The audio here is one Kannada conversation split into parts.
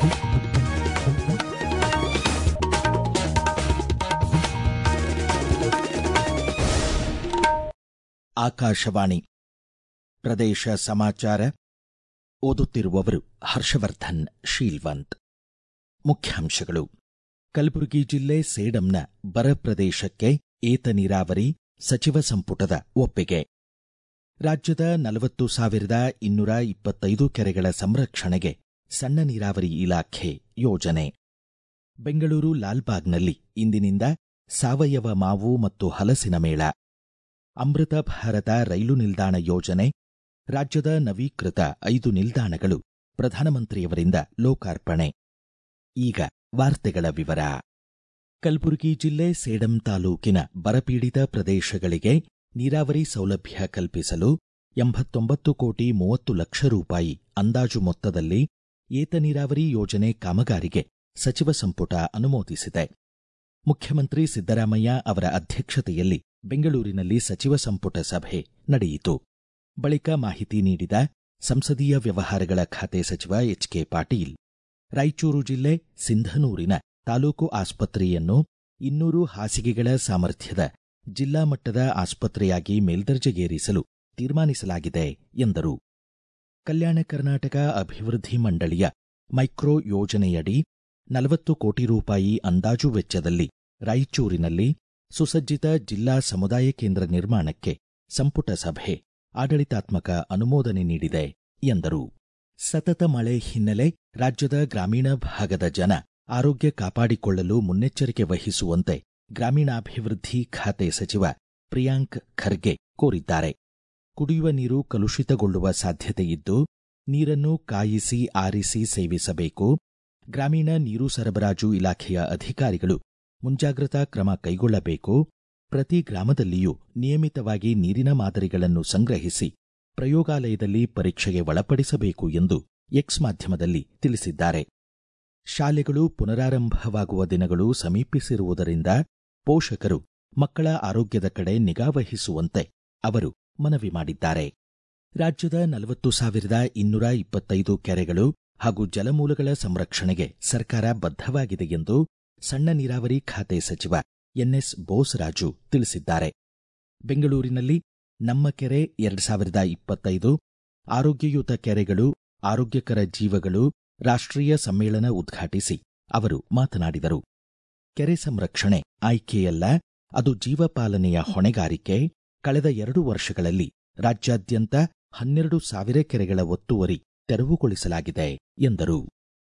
ಆಕಾಶವಾಣಿ ಪ್ರದೇಶ ಸಮಾಚಾರ ಓದುತ್ತಿರುವವರು ಹರ್ಷವರ್ಧನ್ ಶೀಲ್ವಂತ್ ಮುಖ್ಯಾಂಶಗಳು ಕಲಬುರಗಿ ಜಿಲ್ಲೆ ಸೇಡಂನ ಬರ ಪ್ರದೇಶಕ್ಕೆ ಏತ ನೀರಾವರಿ ಸಚಿವ ಸಂಪುಟದ ಒಪ್ಪಿಗೆ ರಾಜ್ಯದ ನಲವತ್ತು ಸಾವಿರದ ಇನ್ನೂರ ಇಪ್ಪತ್ತೈದು ಕೆರೆಗಳ ಸಂರಕ್ಷಣೆಗೆ ಸಣ್ಣ ನೀರಾವರಿ ಇಲಾಖೆ ಯೋಜನೆ ಬೆಂಗಳೂರು ಲಾಲ್ಬಾಗ್ನಲ್ಲಿ ಇಂದಿನಿಂದ ಸಾವಯವ ಮಾವು ಮತ್ತು ಹಲಸಿನ ಮೇಳ ಅಮೃತ ಭಾರತ ರೈಲು ನಿಲ್ದಾಣ ಯೋಜನೆ ರಾಜ್ಯದ ನವೀಕೃತ ಐದು ನಿಲ್ದಾಣಗಳು ಪ್ರಧಾನಮಂತ್ರಿಯವರಿಂದ ಲೋಕಾರ್ಪಣೆ ಈಗ ವಾರ್ತೆಗಳ ವಿವರ ಕಲಬುರಗಿ ಜಿಲ್ಲೆ ಸೇಡಂ ತಾಲೂಕಿನ ಬರಪೀಡಿತ ಪ್ರದೇಶಗಳಿಗೆ ನೀರಾವರಿ ಸೌಲಭ್ಯ ಕಲ್ಪಿಸಲು ಎಂಬತ್ತೊಂಬತ್ತು ಕೋಟಿ ಮೂವತ್ತು ಲಕ್ಷ ರೂಪಾಯಿ ಅಂದಾಜು ಮೊತ್ತದಲ್ಲಿ ಏತ ನೀರಾವರಿ ಯೋಜನೆ ಕಾಮಗಾರಿಗೆ ಸಚಿವ ಸಂಪುಟ ಅನುಮೋದಿಸಿದೆ ಮುಖ್ಯಮಂತ್ರಿ ಸಿದ್ದರಾಮಯ್ಯ ಅವರ ಅಧ್ಯಕ್ಷತೆಯಲ್ಲಿ ಬೆಂಗಳೂರಿನಲ್ಲಿ ಸಚಿವ ಸಂಪುಟ ಸಭೆ ನಡೆಯಿತು ಬಳಿಕ ಮಾಹಿತಿ ನೀಡಿದ ಸಂಸದೀಯ ವ್ಯವಹಾರಗಳ ಖಾತೆ ಸಚಿವ ಎಚ್ಕೆ ಪಾಟೀಲ್ ರಾಯಚೂರು ಜಿಲ್ಲೆ ಸಿಂಧನೂರಿನ ತಾಲೂಕು ಆಸ್ಪತ್ರೆಯನ್ನು ಇನ್ನೂರು ಹಾಸಿಗೆಗಳ ಸಾಮರ್ಥ್ಯದ ಜಿಲ್ಲಾ ಮಟ್ಟದ ಆಸ್ಪತ್ರೆಯಾಗಿ ಮೇಲ್ದರ್ಜೆಗೇರಿಸಲು ತೀರ್ಮಾನಿಸಲಾಗಿದೆ ಎಂದರು ಕಲ್ಯಾಣ ಕರ್ನಾಟಕ ಅಭಿವೃದ್ಧಿ ಮಂಡಳಿಯ ಮೈಕ್ರೋ ಯೋಜನೆಯಡಿ ನಲವತ್ತು ಕೋಟಿ ರೂಪಾಯಿ ಅಂದಾಜು ವೆಚ್ಚದಲ್ಲಿ ರಾಯಚೂರಿನಲ್ಲಿ ಸುಸಜ್ಜಿತ ಜಿಲ್ಲಾ ಸಮುದಾಯ ಕೇಂದ್ರ ನಿರ್ಮಾಣಕ್ಕೆ ಸಂಪುಟ ಸಭೆ ಆಡಳಿತಾತ್ಮಕ ಅನುಮೋದನೆ ನೀಡಿದೆ ಎಂದರು ಸತತ ಮಳೆ ಹಿನ್ನೆಲೆ ರಾಜ್ಯದ ಗ್ರಾಮೀಣ ಭಾಗದ ಜನ ಆರೋಗ್ಯ ಕಾಪಾಡಿಕೊಳ್ಳಲು ಮುನ್ನೆಚ್ಚರಿಕೆ ವಹಿಸುವಂತೆ ಗ್ರಾಮೀಣಾಭಿವೃದ್ಧಿ ಖಾತೆ ಸಚಿವ ಪ್ರಿಯಾಂಕ್ ಖರ್ಗೆ ಕೋರಿದ್ದಾರೆ ಕುಡಿಯುವ ನೀರು ಕಲುಷಿತಗೊಳ್ಳುವ ಸಾಧ್ಯತೆಯಿದ್ದು ನೀರನ್ನು ಕಾಯಿಸಿ ಆರಿಸಿ ಸೇವಿಸಬೇಕು ಗ್ರಾಮೀಣ ನೀರು ಸರಬರಾಜು ಇಲಾಖೆಯ ಅಧಿಕಾರಿಗಳು ಮುಂಜಾಗ್ರತಾ ಕ್ರಮ ಕೈಗೊಳ್ಳಬೇಕು ಪ್ರತಿ ಗ್ರಾಮದಲ್ಲಿಯೂ ನಿಯಮಿತವಾಗಿ ನೀರಿನ ಮಾದರಿಗಳನ್ನು ಸಂಗ್ರಹಿಸಿ ಪ್ರಯೋಗಾಲಯದಲ್ಲಿ ಪರೀಕ್ಷೆಗೆ ಒಳಪಡಿಸಬೇಕು ಎಂದು ಎಕ್ಸ್ ಮಾಧ್ಯಮದಲ್ಲಿ ತಿಳಿಸಿದ್ದಾರೆ ಶಾಲೆಗಳು ಪುನರಾರಂಭವಾಗುವ ದಿನಗಳು ಸಮೀಪಿಸಿರುವುದರಿಂದ ಪೋಷಕರು ಮಕ್ಕಳ ಆರೋಗ್ಯದ ಕಡೆ ನಿಗಾವಹಿಸುವಂತೆ ಅವರು ಮನವಿ ಮಾಡಿದ್ದಾರೆ ರಾಜ್ಯದ ನಲವತ್ತು ಸಾವಿರದ ಇನ್ನೂರ ಇಪ್ಪತ್ತೈದು ಕೆರೆಗಳು ಹಾಗೂ ಜಲಮೂಲಗಳ ಸಂರಕ್ಷಣೆಗೆ ಸರ್ಕಾರ ಬದ್ಧವಾಗಿದೆ ಎಂದು ಸಣ್ಣ ನೀರಾವರಿ ಖಾತೆ ಸಚಿವ ಎನ್ಎಸ್ ಬೋಸರಾಜು ತಿಳಿಸಿದ್ದಾರೆ ಬೆಂಗಳೂರಿನಲ್ಲಿ ನಮ್ಮ ಕೆರೆ ಎರಡ್ ಸಾವಿರದ ಇಪ್ಪತ್ತೈದು ಆರೋಗ್ಯಯುತ ಕೆರೆಗಳು ಆರೋಗ್ಯಕರ ಜೀವಗಳು ರಾಷ್ಟ್ರೀಯ ಸಮ್ಮೇಳನ ಉದ್ಘಾಟಿಸಿ ಅವರು ಮಾತನಾಡಿದರು ಕೆರೆ ಸಂರಕ್ಷಣೆ ಆಯ್ಕೆಯಲ್ಲ ಅದು ಜೀವಪಾಲನೆಯ ಹೊಣೆಗಾರಿಕೆ ಕಳೆದ ಎರಡು ವರ್ಷಗಳಲ್ಲಿ ರಾಜ್ಯಾದ್ಯಂತ ಹನ್ನೆರಡು ಸಾವಿರ ಕೆರೆಗಳ ಒತ್ತುವರಿ ತೆರವುಗೊಳಿಸಲಾಗಿದೆ ಎಂದರು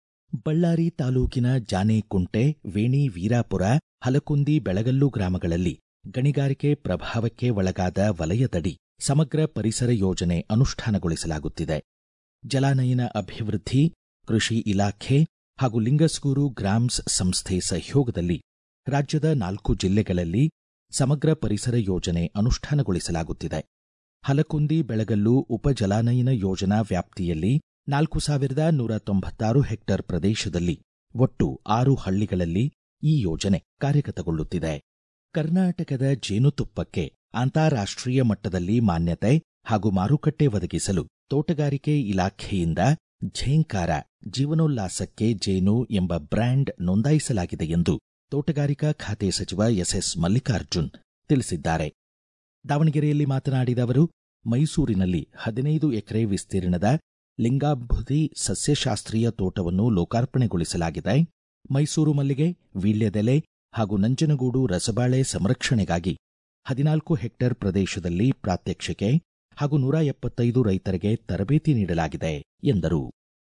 ಬಳ್ಳಾರಿ ತಾಲೂಕಿನ ಜಾನೇಕುಂಟೆ ವೇಣಿ ವೀರಾಪುರ ಹಲಕುಂದಿ ಬೆಳಗಲ್ಲು ಗ್ರಾಮಗಳಲ್ಲಿ ಗಣಿಗಾರಿಕೆ ಪ್ರಭಾವಕ್ಕೆ ಒಳಗಾದ ವಲಯದಡಿ ಸಮಗ್ರ ಪರಿಸರ ಯೋಜನೆ ಅನುಷ್ಠಾನಗೊಳಿಸಲಾಗುತ್ತಿದೆ ಜಲಾನಯನ ಅಭಿವೃದ್ಧಿ ಕೃಷಿ ಇಲಾಖೆ ಹಾಗೂ ಲಿಂಗಸ್ಗೂರು ಗ್ರಾಮ್ಸ್ ಸಂಸ್ಥೆ ಸಹಯೋಗದಲ್ಲಿ ರಾಜ್ಯದ ನಾಲ್ಕು ಜಿಲ್ಲೆಗಳಲ್ಲಿ ಸಮಗ್ರ ಪರಿಸರ ಯೋಜನೆ ಅನುಷ್ಠಾನಗೊಳಿಸಲಾಗುತ್ತಿದೆ ಹಲಕುಂದಿ ಬೆಳಗಲ್ಲು ಉಪ ಜಲಾನಯನ ಯೋಜನಾ ವ್ಯಾಪ್ತಿಯಲ್ಲಿ ನಾಲ್ಕು ಸಾವಿರದ ನೂರ ತೊಂಬತ್ತಾರು ಹೆಕ್ಟೇರ್ ಪ್ರದೇಶದಲ್ಲಿ ಒಟ್ಟು ಆರು ಹಳ್ಳಿಗಳಲ್ಲಿ ಈ ಯೋಜನೆ ಕಾರ್ಯಗತಗೊಳ್ಳುತ್ತಿದೆ ಕರ್ನಾಟಕದ ಜೇನುತುಪ್ಪಕ್ಕೆ ಅಂತಾರಾಷ್ಟ್ರೀಯ ಮಟ್ಟದಲ್ಲಿ ಮಾನ್ಯತೆ ಹಾಗೂ ಮಾರುಕಟ್ಟೆ ಒದಗಿಸಲು ತೋಟಗಾರಿಕೆ ಇಲಾಖೆಯಿಂದ ಝೇಂಕಾರ ಜೀವನೋಲ್ಲಾಸಕ್ಕೆ ಜೇನು ಎಂಬ ಬ್ರ್ಯಾಂಡ್ ನೋಂದಾಯಿಸಲಾಗಿದೆ ಎಂದು ತೋಟಗಾರಿಕಾ ಖಾತೆ ಸಚಿವ ಎಸ್ಎಸ್ ಮಲ್ಲಿಕಾರ್ಜುನ್ ತಿಳಿಸಿದ್ದಾರೆ ದಾವಣಗೆರೆಯಲ್ಲಿ ಮಾತನಾಡಿದ ಅವರು ಮೈಸೂರಿನಲ್ಲಿ ಹದಿನೈದು ಎಕರೆ ವಿಸ್ತೀರ್ಣದ ಲಿಂಗಾಭುದಿ ಸಸ್ಯಶಾಸ್ತ್ರೀಯ ತೋಟವನ್ನು ಲೋಕಾರ್ಪಣೆಗೊಳಿಸಲಾಗಿದೆ ಮೈಸೂರು ಮಲ್ಲಿಗೆ ವೀಳ್ಯದೆಲೆ ಹಾಗೂ ನಂಜನಗೂಡು ರಸಬಾಳೆ ಸಂರಕ್ಷಣೆಗಾಗಿ ಹದಿನಾಲ್ಕು ಹೆಕ್ಟೇರ್ ಪ್ರದೇಶದಲ್ಲಿ ಪ್ರಾತ್ಯಕ್ಷಿಕೆ ಹಾಗೂ ನೂರ ಎಪ್ಪತ್ತೈದು ರೈತರಿಗೆ ತರಬೇತಿ ನೀಡಲಾಗಿದೆ ಎಂದರು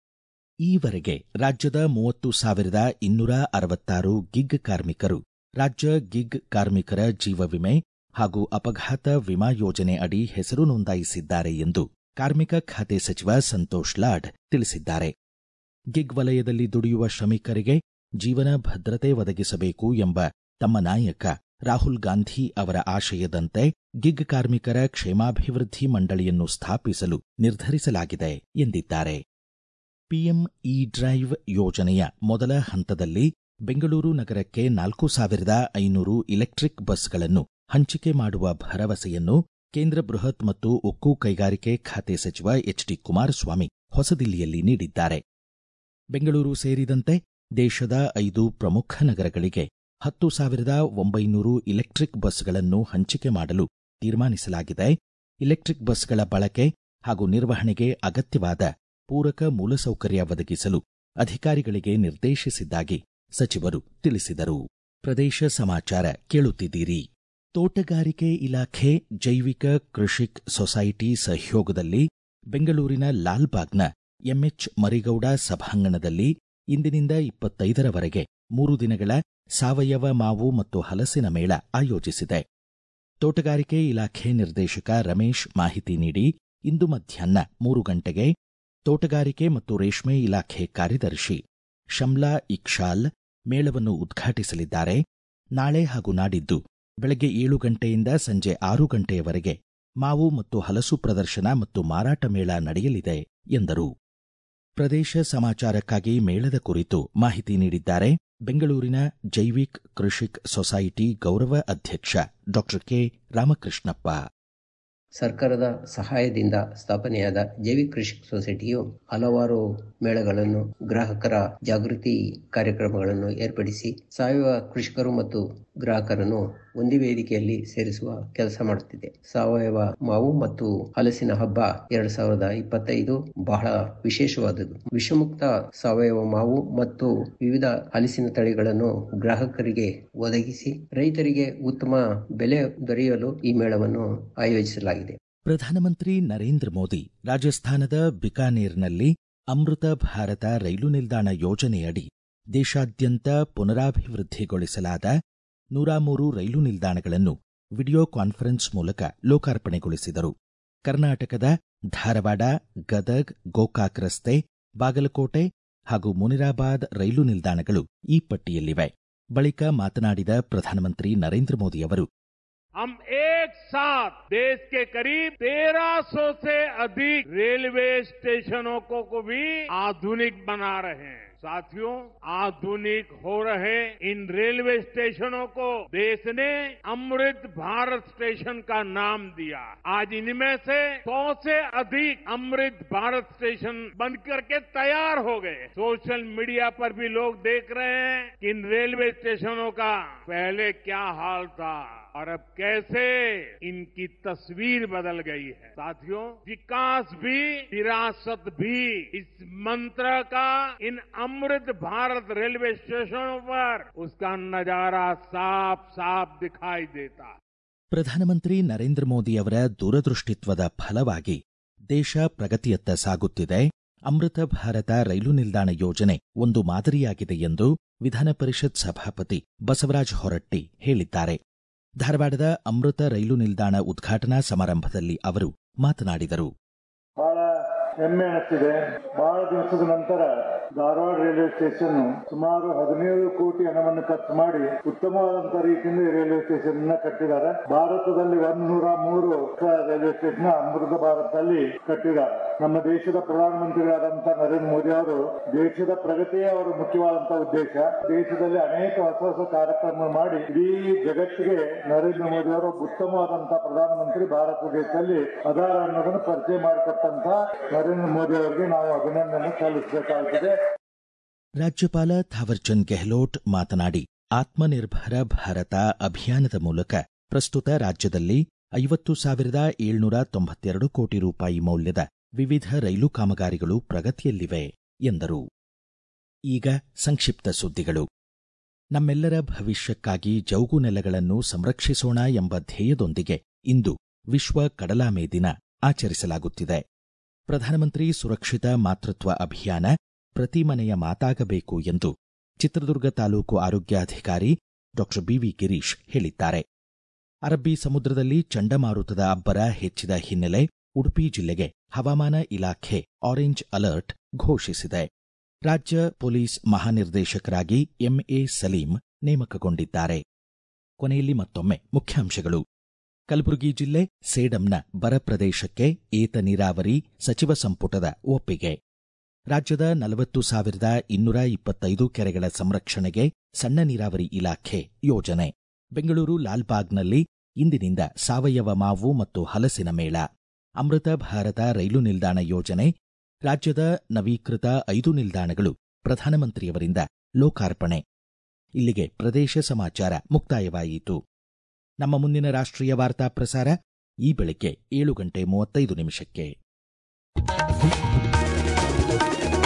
ಈವರೆಗೆ ರಾಜ್ಯದ ಮೂವತ್ತು ಸಾವಿರದ ಇನ್ನೂರ ಅರವತ್ತಾರು ಗಿಗ್ ಕಾರ್ಮಿಕರು ರಾಜ್ಯ ಗಿಗ್ ಕಾರ್ಮಿಕರ ಜೀವ ವಿಮೆ ಹಾಗೂ ಅಪಘಾತ ವಿಮಾ ಯೋಜನೆ ಅಡಿ ಹೆಸರು ನೋಂದಾಯಿಸಿದ್ದಾರೆ ಎಂದು ಕಾರ್ಮಿಕ ಖಾತೆ ಸಚಿವ ಸಂತೋಷ್ ಲಾಡ್ ತಿಳಿಸಿದ್ದಾರೆ ಗಿಗ್ ವಲಯದಲ್ಲಿ ದುಡಿಯುವ ಶ್ರಮಿಕರಿಗೆ ಜೀವನ ಭದ್ರತೆ ಒದಗಿಸಬೇಕು ಎಂಬ ತಮ್ಮ ನಾಯಕ ರಾಹುಲ್ ಗಾಂಧಿ ಅವರ ಆಶಯದಂತೆ ಗಿಗ್ ಕಾರ್ಮಿಕರ ಕ್ಷೇಮಾಭಿವೃದ್ಧಿ ಮಂಡಳಿಯನ್ನು ಸ್ಥಾಪಿಸಲು ನಿರ್ಧರಿಸಲಾಗಿದೆ ಎಂದಿದ್ದಾರೆ ಪಿಎಂ ಇ ಡ್ರೈವ್ ಯೋಜನೆಯ ಮೊದಲ ಹಂತದಲ್ಲಿ ಬೆಂಗಳೂರು ನಗರಕ್ಕೆ ನಾಲ್ಕು ಸಾವಿರದ ಐನೂರು ಇಲೆಕ್ಟ್ರಿಕ್ ಬಸ್ಗಳನ್ನು ಹಂಚಿಕೆ ಮಾಡುವ ಭರವಸೆಯನ್ನು ಕೇಂದ್ರ ಬೃಹತ್ ಮತ್ತು ಉಕ್ಕು ಕೈಗಾರಿಕೆ ಖಾತೆ ಸಚಿವ ಎಚ್ ಡಿ ಕುಮಾರಸ್ವಾಮಿ ಹೊಸದಿಲ್ಲಿಯಲ್ಲಿ ನೀಡಿದ್ದಾರೆ ಬೆಂಗಳೂರು ಸೇರಿದಂತೆ ದೇಶದ ಐದು ಪ್ರಮುಖ ನಗರಗಳಿಗೆ ಹತ್ತು ಸಾವಿರದ ಒಂಬೈನೂರು ಇಲೆಕ್ಟ್ರಿಕ್ ಬಸ್ಗಳನ್ನು ಹಂಚಿಕೆ ಮಾಡಲು ತೀರ್ಮಾನಿಸಲಾಗಿದೆ ಇಲೆಕ್ಟ್ರಿಕ್ ಬಸ್ಗಳ ಬಳಕೆ ಹಾಗೂ ನಿರ್ವಹಣೆಗೆ ಅಗತ್ಯವಾದ ಪೂರಕ ಮೂಲಸೌಕರ್ಯ ಒದಗಿಸಲು ಅಧಿಕಾರಿಗಳಿಗೆ ನಿರ್ದೇಶಿಸಿದ್ದಾಗಿ ಸಚಿವರು ತಿಳಿಸಿದರು ಪ್ರದೇಶ ಸಮಾಚಾರ ಕೇಳುತ್ತಿದ್ದೀರಿ ತೋಟಗಾರಿಕೆ ಇಲಾಖೆ ಜೈವಿಕ ಕೃಷಿಕ್ ಸೊಸೈಟಿ ಸಹಯೋಗದಲ್ಲಿ ಬೆಂಗಳೂರಿನ ಲಾಲ್ಬಾಗ್ನ ಎಂಎಚ್ ಮರಿಗೌಡ ಸಭಾಂಗಣದಲ್ಲಿ ಇಂದಿನಿಂದ ಇಪ್ಪತ್ತೈದರವರೆಗೆ ಮೂರು ದಿನಗಳ ಸಾವಯವ ಮಾವು ಮತ್ತು ಹಲಸಿನ ಮೇಳ ಆಯೋಜಿಸಿದೆ ತೋಟಗಾರಿಕೆ ಇಲಾಖೆ ನಿರ್ದೇಶಕ ರಮೇಶ್ ಮಾಹಿತಿ ನೀಡಿ ಇಂದು ಮಧ್ಯಾಹ್ನ ಮೂರು ಗಂಟೆಗೆ ತೋಟಗಾರಿಕೆ ಮತ್ತು ರೇಷ್ಮೆ ಇಲಾಖೆ ಕಾರ್ಯದರ್ಶಿ ಶಮ್ಲಾ ಇಕ್ಷಾಲ್ ಮೇಳವನ್ನು ಉದ್ಘಾಟಿಸಲಿದ್ದಾರೆ ನಾಳೆ ಹಾಗೂ ನಾಡಿದ್ದು ಬೆಳಗ್ಗೆ ಏಳು ಗಂಟೆಯಿಂದ ಸಂಜೆ ಆರು ಗಂಟೆಯವರೆಗೆ ಮಾವು ಮತ್ತು ಹಲಸು ಪ್ರದರ್ಶನ ಮತ್ತು ಮಾರಾಟ ಮೇಳ ನಡೆಯಲಿದೆ ಎಂದರು ಪ್ರದೇಶ ಸಮಾಚಾರಕ್ಕಾಗಿ ಮೇಳದ ಕುರಿತು ಮಾಹಿತಿ ನೀಡಿದ್ದಾರೆ ಬೆಂಗಳೂರಿನ ಜೈವಿಕ್ ಕೃಷಿಕ್ ಸೊಸೈಟಿ ಗೌರವ ಅಧ್ಯಕ್ಷ ಡಾಕ್ಟರ್ ಕೆ ರಾಮಕೃಷ್ಣಪ್ಪ ಸರ್ಕಾರದ ಸಹಾಯದಿಂದ ಸ್ಥಾಪನೆಯಾದ ಜೈವಿಕ ಕೃಷಿ ಸೊಸೈಟಿಯು ಹಲವಾರು ಮೇಳಗಳನ್ನು ಗ್ರಾಹಕರ ಜಾಗೃತಿ ಕಾರ್ಯಕ್ರಮಗಳನ್ನು ಏರ್ಪಡಿಸಿ ಸಾವಯವ ಕೃಷಿಕರು ಮತ್ತು ಗ್ರಾಹಕರನ್ನು ಒಂದೇ ವೇದಿಕೆಯಲ್ಲಿ ಸೇರಿಸುವ ಕೆಲಸ ಮಾಡುತ್ತಿದೆ ಸಾವಯವ ಮಾವು ಮತ್ತು ಹಲಸಿನ ಹಬ್ಬ ಎರಡ್ ಸಾವಿರದ ಇಪ್ಪತ್ತೈದು ಬಹಳ ವಿಶೇಷವಾದದ್ದು ವಿಷಮುಕ್ತ ಸಾವಯವ ಮಾವು ಮತ್ತು ವಿವಿಧ ಹಲಸಿನ ತಳಿಗಳನ್ನು ಗ್ರಾಹಕರಿಗೆ ಒದಗಿಸಿ ರೈತರಿಗೆ ಉತ್ತಮ ಬೆಲೆ ದೊರೆಯಲು ಈ ಮೇಳವನ್ನು ಆಯೋಜಿಸಲಾಗಿದೆ ಪ್ರಧಾನಮಂತ್ರಿ ನರೇಂದ್ರ ಮೋದಿ ರಾಜಸ್ಥಾನದ ಬಿಕಾನೇರ್ನಲ್ಲಿ ಅಮೃತ ಭಾರತ ರೈಲು ನಿಲ್ದಾಣ ಯೋಜನೆಯಡಿ ದೇಶಾದ್ಯಂತ ಪುನರಾಭಿವೃದ್ಧಿಗೊಳಿಸಲಾದ ನೂರ ಮೂರು ರೈಲು ನಿಲ್ದಾಣಗಳನ್ನು ವಿಡಿಯೋ ಕಾನ್ಫರೆನ್ಸ್ ಮೂಲಕ ಲೋಕಾರ್ಪಣೆಗೊಳಿಸಿದರು ಕರ್ನಾಟಕದ ಧಾರವಾಡ ಗದಗ್ ಗೋಕಾಕ್ ರಸ್ತೆ ಬಾಗಲಕೋಟೆ ಹಾಗೂ ಮುನಿರಾಬಾದ್ ರೈಲು ನಿಲ್ದಾಣಗಳು ಈ ಪಟ್ಟಿಯಲ್ಲಿವೆ ಬಳಿಕ ಮಾತನಾಡಿದ ಪ್ರಧಾನಮಂತ್ರಿ ನರೇಂದ್ರ ಮೋದಿ ಅವರು हम एक साथ देश के करीब 1300 से अधिक रेलवे स्टेशनों को, को भी आधुनिक बना रहे हैं साथियों आधुनिक हो रहे इन रेलवे स्टेशनों को देश ने अमृत भारत स्टेशन का नाम दिया आज इनमें से 100 से अधिक अमृत भारत स्टेशन बनकर के तैयार हो गए सोशल मीडिया पर भी लोग देख रहे हैं कि इन रेलवे स्टेशनों का पहले क्या हाल था और अब कैसे इनकी तस्वीर बदल गई है साथियों विकास भी विरासत भी इस मंत्र का इन अमृत भारत रेलवे स्टेशनों पर उसका नजारा साफ साफ दिखाई देता है ಪ್ರಧಾನಮಂತ್ರಿ ನರೇಂದ್ರ ಮೋದಿ ಅವರ ದೂರದೃಷ್ಟಿತ್ವದ ಫಲವಾಗಿ ದೇಶ ಪ್ರಗತಿಯತ್ತ ಸಾಗುತ್ತಿದೆ ಅಮೃತ ಭಾರತ ರೈಲು ನಿಲ್ದಾಣ ಯೋಜನೆ ಒಂದು ಮಾದರಿಯಾಗಿದೆ ಎಂದು ವಿಧಾನ ಪರಿಷತ್ ಸಭಾಪತಿ ಬಸವರಾಜ ಹೊರಟ್ಟಿ ಹೇಳಿದ್ದಾರೆ ಧಾರವಾಡದ ಅಮೃತ ರೈಲು ನಿಲ್ದಾಣ ಉದ್ಘಾಟನಾ ಸಮಾರಂಭದಲ್ಲಿ ಅವರು ಮಾತನಾಡಿದರು ಬಹಳ ಹೆಮ್ಮೆ ಅನಿಸ್ತಿದೆ ಬಹಳ ದಿವಸದ ನಂತರ ಧಾರವಾಡ ರೈಲ್ವೆ ಸ್ಟೇಷನ್ ಸುಮಾರು ಹದಿನೇಳು ಕೋಟಿ ಹಣವನ್ನು ಖರ್ಚು ಮಾಡಿ ಉತ್ತಮವಾದಂತಹ ರೀತಿಯಿಂದ ಈ ರೈಲ್ವೆ ಸ್ಟೇಷನ್ ಅನ್ನ ಕಟ್ಟಿದ್ದಾರೆ ಭಾರತದಲ್ಲಿ ಒಂದೂರ ಮೂರು ರೈಲ್ವೆ ಸ್ಟೇಷನ್ ಅಮೃತ ಭಾರತದಲ್ಲಿ ಕಟ್ಟಿದ್ದಾರೆ ನಮ್ಮ ದೇಶದ ಪ್ರಧಾನಮಂತ್ರಿಗಳಾದಂತಹ ನರೇಂದ್ರ ಮೋದಿ ಅವರು ದೇಶದ ಪ್ರಗತಿಯೇ ಅವರ ಮುಖ್ಯವಾದಂತಹ ಉದ್ದೇಶ ದೇಶದಲ್ಲಿ ಅನೇಕ ಹೊಸ ಹೊಸ ಕಾರ್ಯಕ್ರಮ ಮಾಡಿ ಇಡೀ ಜಗತ್ತಿಗೆ ನರೇಂದ್ರ ಮೋದಿ ಅವರು ಉತ್ತಮವಾದಂತಹ ಪ್ರಧಾನಮಂತ್ರಿ ಭಾರತ ದೇಶದಲ್ಲಿ ಅದಾರ ಅನ್ನೋದನ್ನು ಪರಿಚಯ ಮಾಡಿಕೊಟ್ಟಂತ ನರೇಂದ್ರ ಮೋದಿ ಅವರಿಗೆ ನಾವು ಅಭಿನಂದನೆ ಸಲ್ಲಿಸಬೇಕಾಗುತ್ತದೆ ರಾಜ್ಯಪಾಲ ಥಾವರ್ಚಂದ್ ಗೆಹ್ಲೋಟ್ ಮಾತನಾಡಿ ಆತ್ಮನಿರ್ಭರ ಭಾರತ ಅಭಿಯಾನದ ಮೂಲಕ ಪ್ರಸ್ತುತ ರಾಜ್ಯದಲ್ಲಿ ಐವತ್ತು ಸಾವಿರದ ಏಳ್ನೂರ ತೊಂಬತ್ತೆರಡು ಕೋಟಿ ರೂಪಾಯಿ ಮೌಲ್ಯದ ವಿವಿಧ ರೈಲು ಕಾಮಗಾರಿಗಳು ಪ್ರಗತಿಯಲ್ಲಿವೆ ಎಂದರು ಈಗ ಸಂಕ್ಷಿಪ್ತ ಸುದ್ದಿಗಳು ನಮ್ಮೆಲ್ಲರ ಭವಿಷ್ಯಕ್ಕಾಗಿ ಜೌಗು ನೆಲಗಳನ್ನು ಸಂರಕ್ಷಿಸೋಣ ಎಂಬ ಧ್ಯೇಯದೊಂದಿಗೆ ಇಂದು ವಿಶ್ವ ಕಡಲಾಮೆ ದಿನ ಆಚರಿಸಲಾಗುತ್ತಿದೆ ಪ್ರಧಾನಮಂತ್ರಿ ಸುರಕ್ಷಿತ ಮಾತೃತ್ವ ಅಭಿಯಾನ ಪ್ರತಿ ಮನೆಯ ಮಾತಾಗಬೇಕು ಎಂದು ಚಿತ್ರದುರ್ಗ ತಾಲೂಕು ಆರೋಗ್ಯಾಧಿಕಾರಿ ಡಾಕ್ಟರ್ ಬಿವಿ ಗಿರೀಶ್ ಹೇಳಿದ್ದಾರೆ ಅರಬ್ಬಿ ಸಮುದ್ರದಲ್ಲಿ ಚಂಡಮಾರುತದ ಅಬ್ಬರ ಹೆಚ್ಚಿದ ಹಿನ್ನೆಲೆ ಉಡುಪಿ ಜಿಲ್ಲೆಗೆ ಹವಾಮಾನ ಇಲಾಖೆ ಆರೆಂಜ್ ಅಲರ್ಟ್ ಘೋಷಿಸಿದೆ ರಾಜ್ಯ ಪೊಲೀಸ್ ಮಹಾನಿರ್ದೇಶಕರಾಗಿ ಎಂಎ ಸಲೀಂ ನೇಮಕಗೊಂಡಿದ್ದಾರೆ ಕೊನೆಯಲ್ಲಿ ಮತ್ತೊಮ್ಮೆ ಮುಖ್ಯಾಂಶಗಳು ಕಲಬುರಗಿ ಜಿಲ್ಲೆ ಸೇಡಂನ ಬರ ಪ್ರದೇಶಕ್ಕೆ ಏತ ನೀರಾವರಿ ಸಚಿವ ಸಂಪುಟದ ಒಪ್ಪಿಗೆ ರಾಜ್ಯದ ನಲವತ್ತು ಸಾವಿರದ ಇನ್ನೂರ ಇಪ್ಪತ್ತೈದು ಕೆರೆಗಳ ಸಂರಕ್ಷಣೆಗೆ ಸಣ್ಣ ನೀರಾವರಿ ಇಲಾಖೆ ಯೋಜನೆ ಬೆಂಗಳೂರು ಲಾಲ್ಬಾಗ್ನಲ್ಲಿ ಇಂದಿನಿಂದ ಸಾವಯವ ಮಾವು ಮತ್ತು ಹಲಸಿನ ಮೇಳ ಅಮೃತ ಭಾರತ ರೈಲು ನಿಲ್ದಾಣ ಯೋಜನೆ ರಾಜ್ಯದ ನವೀಕೃತ ಐದು ನಿಲ್ದಾಣಗಳು ಪ್ರಧಾನಮಂತ್ರಿಯವರಿಂದ ಲೋಕಾರ್ಪಣೆ ಇಲ್ಲಿಗೆ ಪ್ರದೇಶ ಸಮಾಚಾರ ಮುಕ್ತಾಯವಾಯಿತು ನಮ್ಮ ಮುಂದಿನ ರಾಷ್ಟ್ರೀಯ ವಾರ್ತಾ ಪ್ರಸಾರ ಈ ಬೆಳಗ್ಗೆ ಏಳು ಗಂಟೆ ಮೂವತ್ತೈದು ನಿಮಿಷಕ್ಕೆ